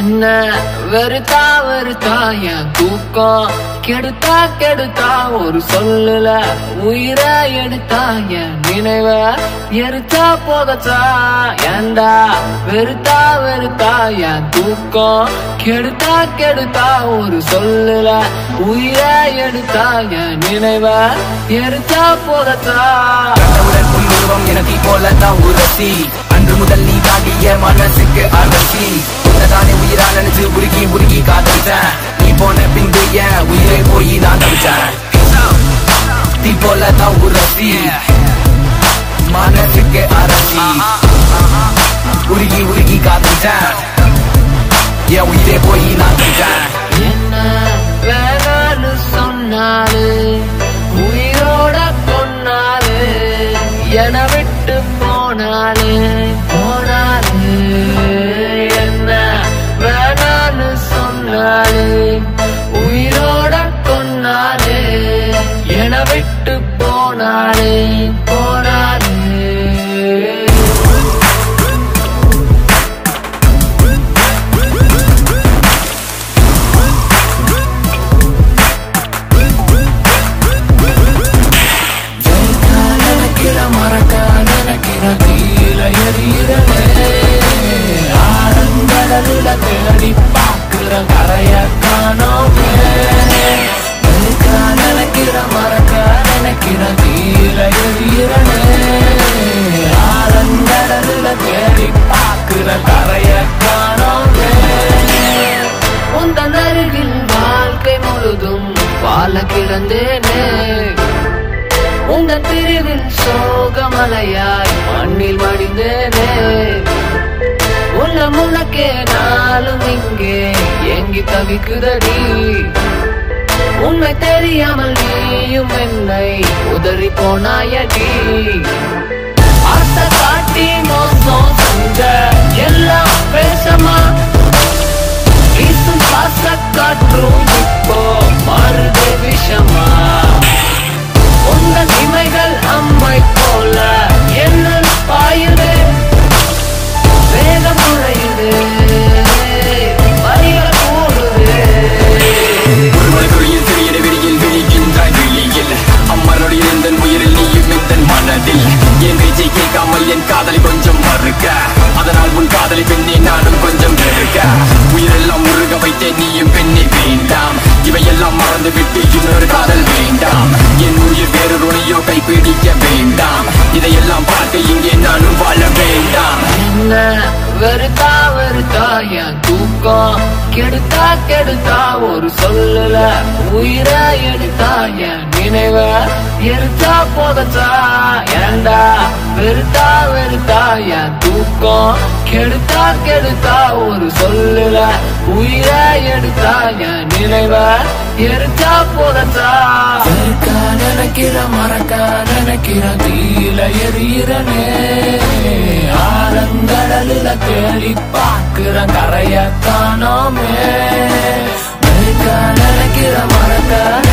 என்ன வெறுத்தா வெறுத்தா என் தூக்கம் கெடுத்தா கெடுத்தா ஒரு சொல்லுல உயிரை எடுத்தா என் நினைவ எரிச்சா போதச்சா ஏண்டா வெறுத்தா வெறுத்தா என் தூக்கம் கெடுத்தா கெடுத்தா ஒரு சொல்லுல உயிரை எடுத்தா என் நினைவ எரிச்சா போதச்சா கண்டவுடன் உன் உருவம் எனக்கு போல தான் உரசி அன்று முதல் நீ தாண்டிய மனசுக்கு அரசி உன்னதானே உயிரா நினைச்சு உருகி உருகி காதலிச்சேன் நீ போன பின்பு என் உயிரை போய் நான் தவிச்சேன் தீ போல தான் உரசி மனசுக்கு அரசி உருகி உருகி காதலிச்சேன் என் உயிரை போய் நான் தவிச்சேன் என்ன வேணான்னு சொன்னாரு உயிரோட கொன்னாரு என விட்டு போனாரு போனாரு என்ன வேணான்னு சொன்னாரு உயிரோட கொன்னாரு என விட்டு போனாரு போனாரு நினைக்கிற மறக்க நினைக்கிற தீர எரியறே ஆழங்கடலில் தேடி பார்க்கிற கரைய காணோமே நினைக்க நினைக்கிற மறக்க நினைக்கிற தீர எரியறே ஆழங்கடலில் தேடி பார்க்கிற கரைய காணோமே உந்தன் அருகில் வாழ்க்கை முழுதும் வாழ கிடந்தேனே உங்கள் பிரிவில் சோகமலையாய் மண்ணில் மடிந்தேனே உள்ள முனக்கே நாளும் இங்கே ஏங்கி தவிக்குதடி உண்மை தெரியாமல் நீயும் என்னை உதறி போனாயடி ஆசை காட்டி மோசம் செஞ்ச எல்லாம் பேசமா வீசும் பாச காற்றும் இப்போ மாறுதே விஷமா உங்கள் இமைகள் அம்மை போல என்ன பாயுது வேகம் நுழையுது வரிகள் கூடுது ஒருவருக்குரிய சிறிய வெளியில் விழிக்கின்றாய் வெளியில் அம்மனுடைய எந்தன் உயிரில் நீயும் எந்தன் மனதில் என் பேச்சை கேட்காமல் என் காதலை கொஞ்சம் மறுக்க அதனால் உன் காதலை பெண்ணே நானும் கொஞ்சம் வெறுக்க உயிரெல்லாம் முருக வைத்தேன் நீயும் பெண்ணை வேண்டாம் இவையெல்லாம் மறந்து விட்டு இன்னொரு காதல் வேண்டாம் என் உயிர் வேறொரு உனையோ கைப்பிடிக்க வேண்டாம் இதையெல்லாம் பார்க்க இங்கே நானும் வாழ வேண்டாம் என்ன வெறுத்தா வெறுத்தா என் தூக்கம் கெடுத்தா கெடுத்தா ஒரு சொல்லல உயிரை எடுத்தா என் நினைவ எரிச்சா போதச்சா ஏண்டா வெறுத்தா வெறுத்தா என் தூக்கம் கெடுத்தா கெடுத்தா ஒரு சொல்லல உயிரை எடுத்தா என் நினைவ எரிச்சா போதச்சா வெறுக்க நினைக்கிற மறக்க நினைக்கிற தீல எரியறனே ஆழங்கடலில் தேடி பார்க்கிற கரைய காணோமே வெறுக்க நினைக்கிற மறக்க